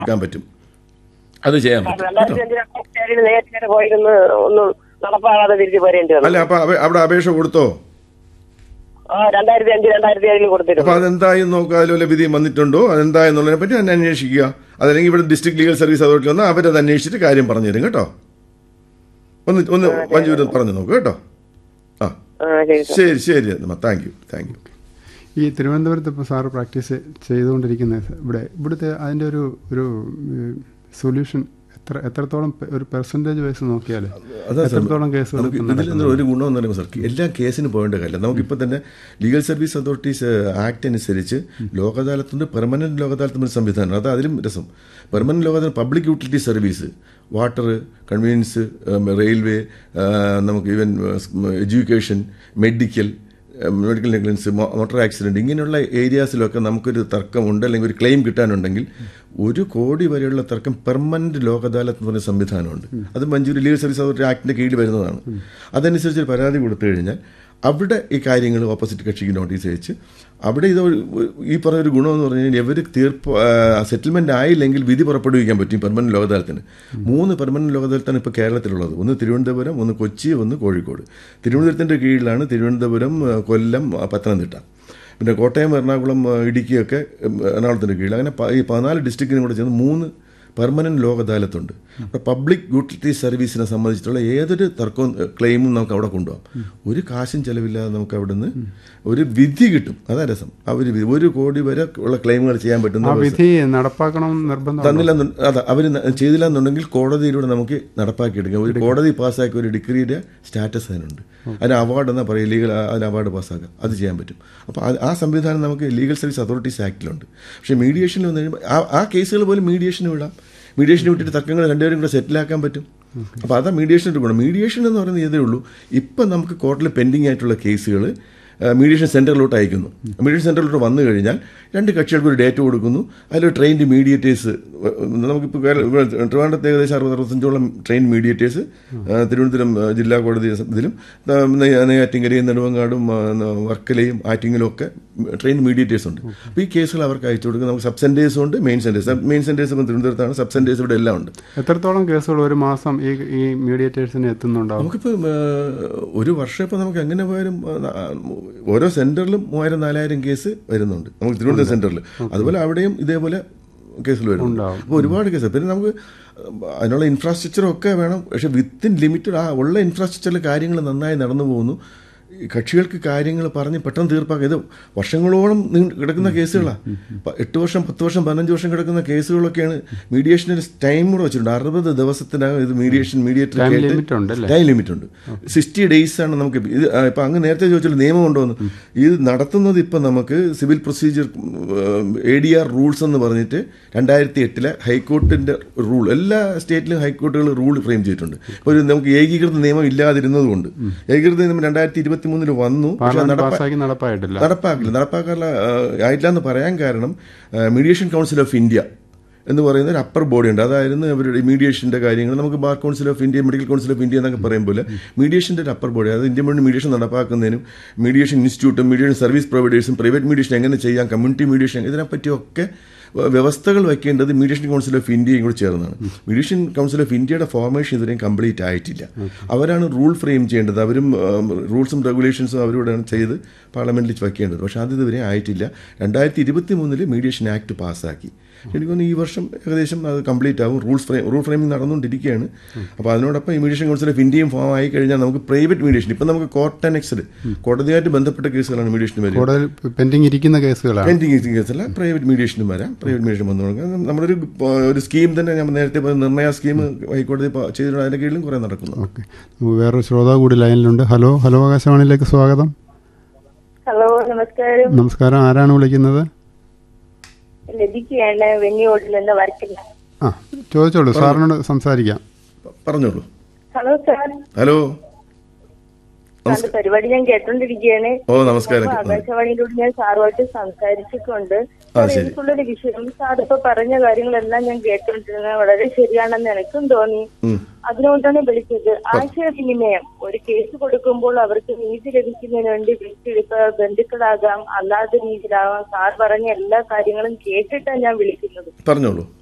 എടുക്കാൻ പറ്റും അത് ചെയ്യാൻ പറ്റും കേട്ടോ രണ്ടായിരത്തി അഞ്ച് രണ്ടായിരത്തി ഏഴിൽ നേരത്തെ പോയിരുന്ന് ഒന്നും നടപ്പാകാതെ തിരിച്ചു പോരേണ്ടി വന്നു അല്ല അപ്പൊ അവ- അവിടെ അപേക്ഷ കൊടുത്തോ ആ രണ്ടായിരത്തി അഞ്ച് രണ്ടായിരത്തി ഏഴിൽ കൊടുത്തിരുന്നു അപ്പൊ അതെന്തായി നോക്കുക അതിലുള്ള വിധി വന്നിട്ടുണ്ടോ അതെന്തായെന്നുള്ളതിനെ പറ്റി തന്നെ അന്വേഷിക്കുക അതല്ലെങ്കിൽ ഇവിടെ ഡിസ്ട്രിക്ട് ലീഗൽ സർവീസ് അതോറിറ്റി വന്നാൽ അവരത് അന്വേഷിച്ചിട്ട് കാര്യം പറഞ്ഞു തരും കേട്ടോ ഒന്ന് ഒന്ന് മഞ്ജൂര് പറഞ്ഞു നോക്കൂ കേട്ടോ ആ ആ ശരി സാർ ശരി ശരി താങ്ക് യു താങ്ക് യു ഈ തിരുവനന്തപുരത്ത് ഇപ്പോൾ സാറ് പ്രാക്ടീസ് ചെയ്തുകൊണ്ടിരിക്കുന്ന ഇവിടെ ഇവിടുത്തെ അതിൻ്റെ ഒരു ഒരു സൊല്യൂഷൻ എത്ര എത്രത്തോളം പെ- ഒരു പെർസെൻറ്റേജ് വൈസ് നോക്കിയാൽ അതാ സാർ, എത്രത്തോളം കേസുകൾ നമുക്ക് ഇതിൽ നിന്ന് ഒരു ഗുണമെന്ന് പറയുമ്പോൾ സാർ എല്ലാ കേസിന് പോകേണ്ട കാര്യമില്ല നമുക്കിപ്പോൾ തന്നെ ലീഗൽ സർവീസ് അതോറിറ്റീസ് ആക്ട് അനുസരിച്ച് ലോക അദാലത്തുണ്ട് പെർമനന്റ് ലോക അദാലത്തും ഒരു സംവിധാനം അത് അതിലും രസം permanent Lok Adalat public utility service water convenience railway നമുക്ക് even education medical medical negligence motor accident ഇങ്ങനെയുള്ള ഏരിയാസിലൊക്കെ നമുക്കൊരു തർക്കമുണ്ട് അല്ലെങ്കിൽ ഒരു ക്ലെയിം കിട്ടാനുണ്ടെങ്കിൽ ഒരു കോടി വരെയുള്ള തർക്കം പെർമനന്റ് ലോക അദാലത്ത് എന്ന് പറഞ്ഞ സംവിധാനമുണ്ട് അത് മഞ്ചൂരി ലീഗൽ സർവീസ് അതോറിറ്റി ആക്ടിന്റെ കീഴിൽ വരുന്നതാണ് അതനുസരിച്ച് ഒരു പരാതി കൊടുത്തു കഴിഞ്ഞാൽ അവിടെ ഈ കാര്യങ്ങൾ ഓപ്പോസിറ്റ് കക്ഷിക്ക് നോട്ടീസ് അയച്ച് അവിടെ ഇത് ഒരു- ഈ പറഞ്ഞൊരു ഗുണമെന്ന് പറഞ്ഞു കഴിഞ്ഞാൽ ഇവർ തീർപ്പ് സെറ്റിൽമെന്റ് ആയില്ലെങ്കിൽ വിധി പുറപ്പെടുവിക്കാൻ പറ്റും പെർമനന്റ് ലോകദാലത്തിന് മൂന്ന് പെർമനന്റ് ലോകദാലത്താണ് ഇപ്പോൾ കേരളത്തിലുള്ളത് ഒന്ന് തിരുവനന്തപുരം ഒന്ന് കൊച്ചി ഒന്ന് കോഴിക്കോട് തിരുവനന്തപുരത്തിന്റെ കീഴിലാണ് തിരുവനന്തപുരം ആ, കൊല്ലം ആ, പത്തനംതിട്ട പിന്നെ കോട്ടയം എറണാകുളം ആ, ഇടുക്കിയൊക്കെ ഉം, എറണാകുളത്തിന്റെ കീഴിൽ അങ്ങനെ പ- ഈ പതിനാല് ഡിസ്ട്രിക്റ്റിനും കൂടെ ചേർന്ന് മൂന്ന് പെർമനന്റ് ലോക അദാലത്തുണ്ട് അപ്പോൾ പബ്ലിക് യൂട്ടിലിറ്റി സർവീസിനെ സംബന്ധിച്ചിട്ടുള്ള ഏതൊരു തർക്കവും ഏഹ്, ക്ലെയിമും നമുക്ക് അവിടെ കൊണ്ടുപോകാം ഒരു കാശും ചെലവില്ലാതെ നമുക്ക് അവിടെ നിന്ന് ഒരു വിധി കിട്ടും അതാ രസം ആ ഒരു വി- ഒരു കോടി വരെ ഉള്ള ക്ലെയിമുകൾ ചെയ്യാൻ ആ പറ്റുന്ന വിധി നടപ്പാക്കണം എന്ന് നിർബന്ധം തന്നില്ല അതെ അവർ ചെയ്തില്ല എന്നുണ്ടെങ്കിൽ കോടതിയിലൂടെ നമുക്ക് നടപ്പാക്കിയെടുക്കാം ഒരു കോടതി പാസ്സാക്കിയ ഒരു ഡിഗ്രിയുടെ സ്റ്റാറ്റസ് അതിനുണ്ട് അതിന് അവാർഡ് എന്നാ പറയുക ലീഗൽ അതിന് അവാർഡ് പാസ്സാക്കാം അത് ചെയ്യാൻ പറ്റും അപ്പോൾ ആ- ആ സംവിധാനം നമുക്ക് ലീഗൽ സർവീസ് അതോറിറ്റീസ് ആക്ടിലുണ്ട് പക്ഷേ മീഡിയേഷനിൽ വന്നു കഴിയുമ്പോൾ ആ- ആ കേസുകൾ പോലും മീഡിയേഷന് വിടാം മീഡിയേഷന് വിട്ടിട്ട് തർക്കങ്ങൾ രണ്ടുപേരും കൂടെ സെറ്റിലാക്കാൻ പറ്റും അപ്പോൾ അതാ മീഡിയേഷൻ്റെ ഗുണം മീഡിയേഷൻ എന്ന് പറയുന്നത് ഇതേ ഉള്ളൂ ഇപ്പം നമുക്ക് കോർട്ടിൽ പെൻഡിങ് ആയിട്ടുള്ള കേസുകൾ മീഡിയേഷൻ സെന്ററിലോട്ട് അയക്കുന്നു മീഡിയേഷൻ സെന്ററിലോട്ട് വന്നു കഴിഞ്ഞാൽ രണ്ട് കക്ഷികൾക്ക് ഒരു ഡേറ്റ് കൊടുക്കുന്നു അതിൽ ട്രെയിൻഡ് മീഡിയേറ്റേഴ്സ് നമുക്കിപ്പോൾ കേരള- ഇവിടെ ട്രിവാൻഡ്രത്ത് ഏകദേശം അറുപത് അറുപത്തഞ്ചോളം ട്രെയിൻ മീഡിയേറ്റേഴ്സ് തിരുവനന്തപുരം ആ, ജില്ലാ കോടതി ഇതിലും ആ, നെയ്യ- നെയ്യാറ്റിൻകരയും നെടുവങ്ങാടും ആ, ന- വർക്കലയും ആറ്റിങ്ങിലും ഒക്കെ ട്രെയിൻ മീഡിയേറ്റേഴ്സ് ഉണ്ട് അപ്പോൾ ഈ കേസുകൾ അവർക്ക് അയച്ചു കൊടുക്കും നമുക്ക് സബ് സെന്റേഴ്സും ഉണ്ട് മെയിൻ സെന്റേഴ്സ് മെയിൻ സെന്റേഴ്സ് ഇപ്പം തിരുവനന്തപുരത്താണ് സബ് സെന്റേഴ്സ് ഇവിടെ എല്ലാം ഉണ്ട് എത്രത്തോളം കേസുകൾ ഒരു മാസം ഈ ഈ മീഡിയേറ്റേഴ്സിന് എത്തുന്നുണ്ടാവും നമുക്കിപ്പോൾ ഒരു വർഷം ഇപ്പോൾ നമുക്ക് എങ്ങനെ പോയാലും ആ, ആ, ഓരോ സെന്ററിലും മൂവായിരം നാലായിരം കേസ് വരുന്നുണ്ട് നമുക്ക് തിരുവനന്തപുരം സെന്ററിൽ അതുപോലെ അവിടെയും ഇതേപോലെ കേസുകൾ വരുന്നുണ്ട് ഉണ്ടാവും. അപ്പോൾ ഒരുപാട് കേസ് പിന്നെ നമുക്ക് അതിനുള്ള ഇൻഫ്രാസ്ട്രക്ചർ ഒക്കെ വേണം പക്ഷെ വിത്തിൻ ലിമിറ്റഡ് ആ ഉള്ള ഇൻഫ്രാസ്ട്രക്ചറിൽ കാര്യങ്ങൾ നന്നായി നടന്നു പോകുന്നു ഈ കക്ഷികൾക്ക് കാര്യങ്ങൾ പറഞ്ഞ് പെട്ടെന്ന് തീർപ്പാക്കുക ഇത് വർഷങ്ങളോളം നീണ്ട് കിടക്കുന്ന കേസുകളാണ് എട്ട് വർഷം പത്ത് വർഷം പതിനഞ്ച് വർഷം കിടക്കുന്ന കേസുകളൊക്കെയാണ് മീഡിയേഷന് ടൈം കൂടെ വെച്ചിട്ടുണ്ട് അറുപത് ദിവസത്തിനകം ഇത് മീഡിയേഷൻ മീഡിയേറ്റർ Time limit ഉണ്ട് അല്ലേ? ടൈം ലിമിറ്റ് ഉണ്ട് സിക്സ്റ്റി ഡേയ്സ് ആണ് നമുക്ക് ഇത് ആ, ഇപ്പൊ അങ്ങ് നേരത്തെ ചോദിച്ചാൽ നിയമം കൊണ്ടുവന്നു ഇത് നടത്തുന്നത് ഇപ്പൊ നമുക്ക് civil procedure A D R rules എന്ന് പറഞ്ഞിട്ട് രണ്ടായിരത്തി എട്ടിലെ ഹൈക്കോർട്ടിന്റെ റൂൾ എല്ലാ സ്റ്റേറ്റിലും ഹൈക്കോർട്ടുകൾ റൂൾ ഫ്രെയിം ചെയ്തിട്ടുണ്ട് ഇപ്പൊ ഒരു നമുക്ക് ഏകീകൃത നിയമം ഇല്ലാതിരുന്നത് കൊണ്ട് ഏകീകൃത നിയമം രണ്ടായിരത്തി ഇരുപത്തി മൂന്നിൽ വന്നു പക്ഷെ പാർലമെന്റ് നടപ്പാ- പാസ്സാക്കി നടപ്പായിട്ടില്ല നടപ്പാക്കില്ല നടപ്പാക്കാനുള്ള ആ, ആയിട്ടില്ല എന്ന് പറയാൻ കാരണം മീഡിയേഷൻ കൗൺസിൽ ഓഫ് ഇന്ത്യ എന്ന് പറയുന്ന ഒരു അപ്പർ ബോഡി ഉണ്ട് അതായിരുന്നു അവരുടെ മീഡിയേഷന്റെ കാര്യങ്ങൾ നമുക്ക് bar council of India medical council of India എന്നൊക്കെ പറയും പോലെ മീഡിയേഷന്റെ ഒരു അപ്പർ ബോഡി അതായത് ഇന്ത്യൻ മുഴുവൻ മീഡിയേഷൻ നടപ്പാക്കുന്നതിനും മീഡിയേഷൻ ഇൻസ്റ്റിറ്റ്യൂട്ടും മീഡിയേഷൻ സർവീസ് പ്രൊവൈഡേഴ്സും പ്രൈവറ്റ് മീഡിയേഷൻ എങ്ങനെ ചെയ്യാം കമ്മ്യൂണിറ്റി മീഡിയേഷൻ ഇതിനെപ്പറ്റിയൊക്കെ വ്യവസ്ഥകൾ വെക്കേണ്ടത് മീഡിയേഷൻ കൗൺസിൽ ഓഫ് ഇന്ത്യയും കൂടി ചേർന്നാണ് മീഡിയേഷൻ കൗൺസിൽ ഓഫ് ഇന്ത്യയുടെ ഫോർമേഷൻ ഇതുവരെയും കംപ്ലീറ്റ് ആയിട്ടില്ല അവരാണ് റൂൾ ഫ്രെയിം ചെയ്യേണ്ടത് അവരും റൂൾസും റെഗുലേഷൻസും അവരോടാണ് ചെയ്ത് പാർലമെന്റിൽ വെക്കേണ്ടത് പക്ഷെ അത് ഇതുവരെ ആയിട്ടില്ല രണ്ടായിരത്തി ഇരുപത്തി മൂന്നില് മീഡിയേഷൻ ആക്ട് പാസ്സാക്കി എനിക്ക് തോന്നുന്നു ഈ വർഷം ഏകദേശം അത് കംപ്ലീറ്റ് ആവും റൂൾസ് ഫ്രെയിം റൂൾ ഫ്രെയിമിംഗ് നടന്നുകൊണ്ടിരിക്കുകയാണ് അപ്പോൾ അതിനോടൊപ്പം ഈ മീഡിയേഷൻ കൗൺസിൽ ഓഫ് ഇന്ത്യയും ഫോം ആയി കഴിഞ്ഞാൽ നമുക്ക് പ്രൈവറ്റ് മീഡിയേഷൻ ഇപ്പം നമുക്ക് കോർട്ട് ആൻഡ് കോടതിയായിട്ട് ബന്ധപ്പെട്ട കേസുകളാണ് മീഡിയേഷന് വരിക കൂടുതൽ പെൻഡിങ് ഇരിക്കുന്ന കേസുകളാണ് പെൻഡിങ് കേസല്ല പ്രൈവറ്റ് മീഡിയേഷനും വരാം പ്രൈവറ്റ് മീഡിയേഷൻ വന്നു കൊടുക്കാം നമ്മുടെ ഒരു ഒരു സ്കീം തന്നെ ഞാൻ നേരത്തെ പറഞ്ഞ നിർണയ സ്കീം ഹൈക്കോടതി പ- ചെയ്തിട്ടുണ്ട് അതിന്റെ കീഴിലും കുറെ നടക്കുന്നു ഓക്കെ നമുക്ക് വേറൊരു ശ്രോതാവ് കൂടി ലൈനിലുണ്ട് ഹലോ ഹലോ ആകാശവാണിയിലേക്ക് സ്വാഗതം ഹലോ നമസ്കാരം നമസ്കാരം ആരാണ് വിളിക്കുന്നത് ലഭിക്കുകയാണ് വെന്നിയോട്ടിൽ നിന്ന് വർക്കില്ല ആ ചോദിച്ചോളൂ സാറിനോട് സംസാരിക്കാം പ- പറഞ്ഞോളൂ ഹലോ സാർ ഹലോ സാറിന്റെ പരിപാടി ഞാൻ കേട്ടോണ്ടിരിക്കുകയാണ് ഓ നമസ്കാരം അപ്പൊ ആകാശവാണിയിലൂടെ ഞാൻ സാറുമായിട്ട് സംസാരിച്ചിട്ടുണ്ട് സാർ ശരി. എനിക്കുള്ളൊരു വിഷയം സാർ ഇപ്പൊ പറഞ്ഞ കാര്യങ്ങളെല്ലാം ഞാൻ കേട്ടോണ്ടിരുന്നത് വളരെ ശരിയാണെന്ന് എനിക്കും തോന്നി ഉം. അതുകൊണ്ടാണ് വിളിച്ചത് ആശയവിനിമയം ഒരു കേസ് കൊടുക്കുമ്പോൾ അവർക്ക് നീതി ലഭിക്കുന്നതിന് വേണ്ടി വിളിച്ചെടുത്ത ബന്ധുക്കളാകാം അല്ലാത്ത രീതിയിലാകാം സാർ പറഞ്ഞ എല്ലാ കാര്യങ്ങളും കേട്ടിട്ടാണ് ഞാൻ വിളിക്കുന്നത് പറഞ്ഞോളൂ